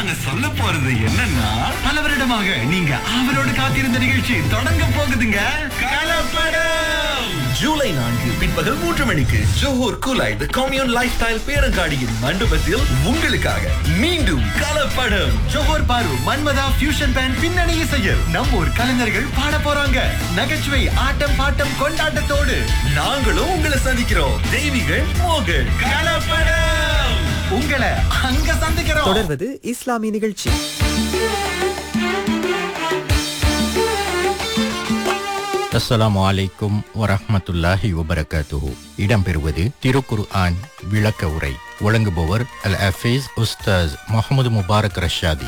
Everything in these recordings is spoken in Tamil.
நாங்க சொல்ல போறது என்னன்னா பல வருடமாக நீங்க அவரோட காத்திருந்த நிகழ்ச்சி தொடங்க போகுதுங்க கலப்படம் ஜூலை நான்கு பிற்பகல் மூன்று மணிக்கு Johor Kulai the commune life style பேரங்காடியின் மண்டபத்தில் உங்களுக்காக மீண்டும் கலப்படம் ஜோஹர் பாரு மன்மதா ஃபியூஷன் பேண்ட் பின்னணி இசையில் நம்ம ஊர் கலைஞர்கள் பாட போறாங்க நகைச்சுவை ஆட்டம் பாட்டம் கொண்டாட்டத்தோடு நாங்களும் உங்களை சந்திக்கிறோம் தெய்வீகள் மோகன் கலப்படம் உங்களை அங்க சந்திக்கிறோம் தொடர்வது இஸ்லாமிய நிகழ்ச்சி அஸ்ஸலாமு அலைக்கும் வரஹ்மத்துல்லாஹி வபரகாத்துஹு இடம்பெறுவது திருக்குர் ஆன் விளக்க உரை வழங்குபவர் அல் அஃபீஸ் உஸ்தாஸ் முகமது முபாரக் ரஷாதி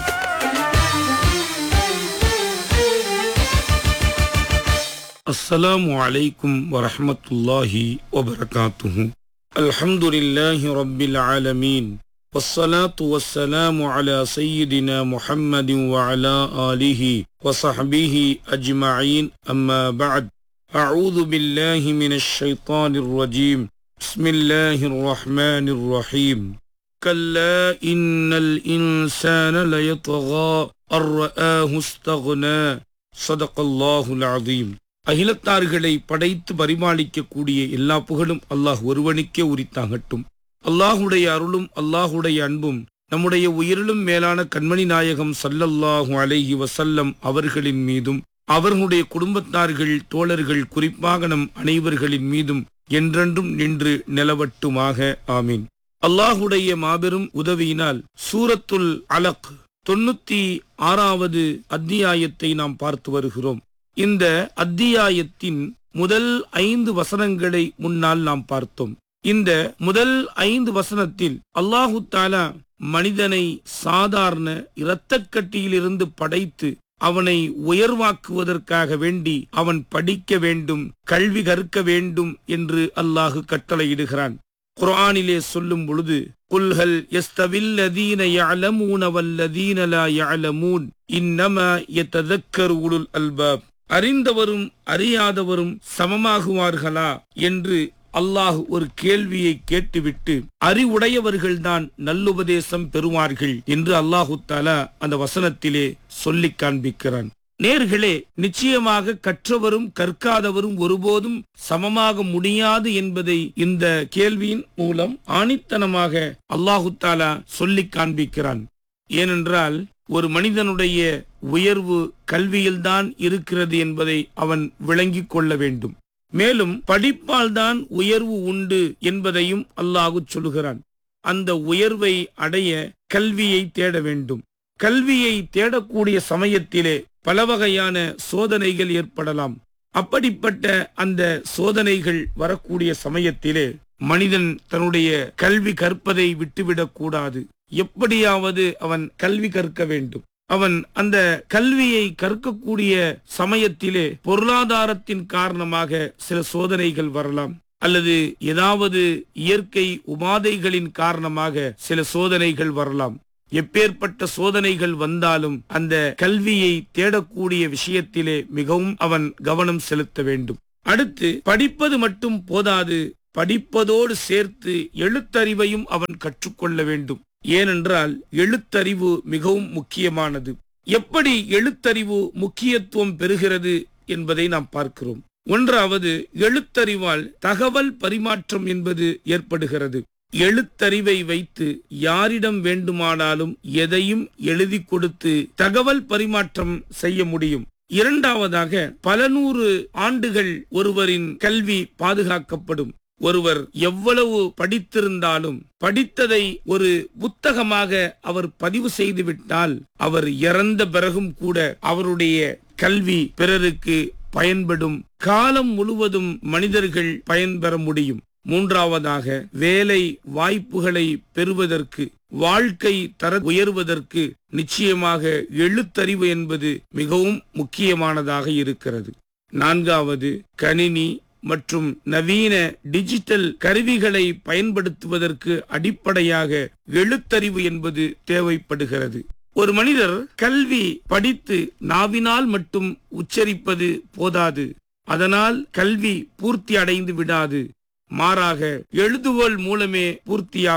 السلام عليكم ورحمة الله وبركاته الحمد لله رب العالمين والصلاة والسلام على سيدنا محمد وعلى آله وصحبه أجمعين أما بعد أعوذ بالله من الشيطان الرجيم بسم الله الرحمن الرحيم كلا إن الإنسان ليطغى أن رآه استغنى صدق الله العظيم அகிலத்தார்களை படைத்து பரிமாளிக்கக்கூடிய எல்லா புகழும் அல்லாஹ் ஒருவனுக்கே உரித்தாகட்டும் அல்லாஹுடைய அருளும் அல்லாஹுடைய அன்பும் நம்முடைய உயிரிலும் மேலான கண்மணி நாயகம் சல்லல்லாஹு அலைஹி வசல்லம் அவர்களின் மீதும் அவர்களுடைய குடும்பத்தார்கள் தோழர்கள் குறிப்பாக நம் அனைவர்களின் மீதும் என்றென்றும் நின்று நிலவட்டுமாக ஆமீன் அல்லாஹுடைய மாபெரும் உதவியினால் சூரத்துல் அலக் தொண்ணூத்தி ஆறாவது அத்தியாயத்தை நாம் பார்த்து வருகிறோம் இந்த அத்தியாயத்தின் முதல் ஐந்து வசனங்களை முன்னால் நாம் பார்த்தோம் இந்த முதல் ஐந்து வசனத்தில் அல்லாஹு தாலா மனிதனை சாதாரண இரத்தக்கட்டியிலிருந்து படைத்து அவனை உயர்வாக்குவதற்காக வேண்டி அவன் படிக்க வேண்டும் கல்வி கற்க வேண்டும் என்று அல்லாஹு கட்டளையிடுகிறான் குர்ஆனிலே சொல்லும் பொழுது குல்ஹல் யஸ்தவில்லதீன யஅலமூன வல்லதீன லா யஅலமூன் இன்னமா யததக்கரு உலுல் அல்பாப் அறிந்தவரும் அறியாதவரும் சமமாகுவார்களா என்று அல்லாஹ் ஒரு கேள்வியை கேட்டுவிட்டு அறிவுடையவர்கள்தான் நல்லுபதேசம் பெறுவார்கள் என்று அல்லாஹு தாலா அந்த வசனத்திலே சொல்லிக் காண்பிக்கிறான் நேர்களே நிச்சயமாக கற்றவரும் கற்காதவரும் ஒருபோதும் சமமாக முடியாது என்பதை இந்த கேள்வியின் மூலம் ஆணித்தனமாக அல்லாஹு தாலா சொல்லிக் காண்பிக்கிறான் ஏனென்றால் ஒரு மனிதனுடைய உயர்வு கல்வியில்தான் இருக்கிறது என்பதை அவன் விளங்கிக் கொள்ள வேண்டும் மேலும் படிப்பால் தான் உயர்வு உண்டு என்பதையும் அல்லாஹு சொல்கிறான் அந்த உயர்வை அடைய கல்வியை தேட வேண்டும் கல்வியை தேடக்கூடிய சமயத்திலே பல வகையான சோதனைகள் ஏற்படலாம் அப்படிப்பட்ட அந்த சோதனைகள் வரக்கூடிய சமயத்திலே மனிதன் தன்னுடைய கல்வி கற்பதை விட்டுவிடக் கூடாது எப்படியாவது அவன் கல்வி கற்க வேண்டும் அவன் அந்த கல்வியை கற்கக்கூடிய சமயத்திலே பொருளாதாரத்தின் காரணமாக சில சோதனைகள் வரலாம் அல்லது ஏதாவது இயற்கை உபாதைகளின் காரணமாக சில சோதனைகள் வரலாம் எப்பேற்பட்ட சோதனைகள் வந்தாலும் அந்த கல்வியை தேடக்கூடிய விஷயத்திலே மிகவும் அவன் கவனம் செலுத்த வேண்டும் அடுத்து படிப்பது மட்டும் போதாது படிப்பதோடு சேர்த்து எழுத்தறிவையும் அவன் கற்றுக்கொள்ள வேண்டும் ஏனென்றால் எழுத்தறிவு மிகவும் முக்கியமானது எப்படி எழுத்தறிவு முக்கியத்துவம் பெறுகிறது என்பதை நாம் பார்க்கிறோம் ஒன்றாவது எழுத்தறிவால் தகவல் பரிமாற்றம் என்பது ஏற்படுகிறது எழுத்தறிவை வைத்து யாரிடம் வேண்டுமானாலும் எதையும் எழுதி கொடுத்து தகவல் பரிமாற்றம் செய்ய முடியும் இரண்டாவதாக பல நூறு ஆண்டுகள் ஒருவரின் கல்வி பாதுகாக்கப்படும் ஒருவர் எவ்வளவு படித்திருந்தாலும் படித்ததை ஒரு புத்தகமாக அவர் பதிவு செய்துவிட்டால் அவர் இறந்த பிறகும் கூட அவருடைய கல்வி பிறருக்கு பயன்படும் காலம் முழுவதும் மனிதர்கள் பயன்பெற முடியும் மூன்றாவதாக வேலை வாய்ப்புகளை பெறுவதற்கு வாழ்க்கை தர உயர்வதற்கு நிச்சயமாக எழுத்தறிவு என்பது மிகவும் முக்கியமானதாக இருக்கிறது நான்காவது கணினி மற்றும் நவீன டிஜிட்டல் கருவிகளை பயன்படுத்துவதற்கு அடிப்படையாக எழுத்தறிவு என்பது தேவைப்படுகிறது ஒரு மனிதர் கல்வி படித்து நாவினால் மட்டும் உச்சரிப்பது போதாது அதனால் கல்வி பூர்த்தி அடைந்து விடாது மாறாக எழுதுகோல் மூலமே பூர்த்தியாகும்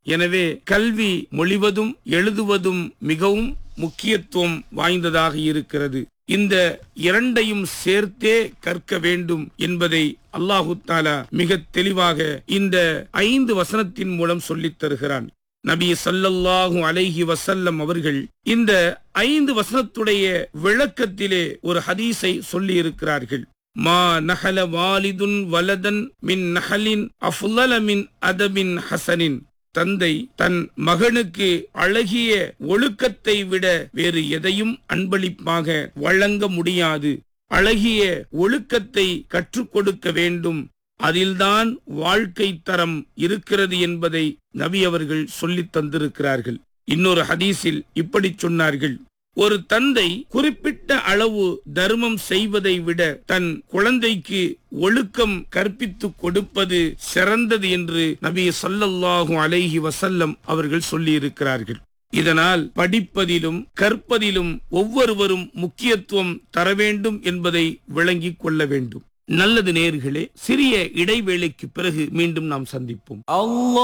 எனவே கல்வி மொழிவதும் எழுதுவதும் மிகவும் முக்கியத்துவம் வாய்ந்ததாக இருக்கிறது இந்த இரண்டையும் சேர்த்தே கற்க வேண்டும் என்பதை அல்லாஹு தாலா மிக தெளிவாக இந்த ஐந்து வசனத்தின் மூலம் சொல்லித் தருகிறான் நபி ஸல்லல்லாஹு அலைஹி வஸல்லம் அவர்கள் இந்த ஐந்து வசனத்துடைய விளக்கத்திலே ஒரு ஹதீஸை சொல்லி இருக்கிறார்கள் மா நஹல வாலிதுன் வலதன் மின் நஹலின் அஃலல மின் அதபின் ஹசனின் தந்தை தன் மகனுக்கு அழகிய ஒழுக்கத்தை விட வேறு எதையும் அன்பளிப்பாக வழங்க முடியாது அழகிய ஒழுக்கத்தை கற்றுக் கொடுக்க வேண்டும் அதில்தான் வாழ்க்கை தரம் இருக்கிறது என்பதை நபி அவர்கள் சொல்லித் தந்திருக்கிறார்கள் இன்னொரு ஹதீஸில் இப்படி சொன்னார்கள் ஒரு தந்தை குறிப்பிட்ட அளவு தர்மம் செய்வதை விட தன் குழந்தைக்கு ஒழுக்கம் கற்பித்து கொடுப்பது சிறந்தது என்று நபி ஸல்லல்லாஹு அலைஹி வஸல்லம் அவர்கள் சொல்லியிருக்கிறார்கள் இதனால் படிப்பதிலும் கற்பதிலும் ஒவ்வொருவரும் முக்கியத்துவம் தர வேண்டும் என்பதை விளங்கிக் கொள்ள வேண்டும் நல்லது நேர்களே சிறிய இடைவேளைக்கு பிறகு மீண்டும் நாம் சந்திப்போம் الله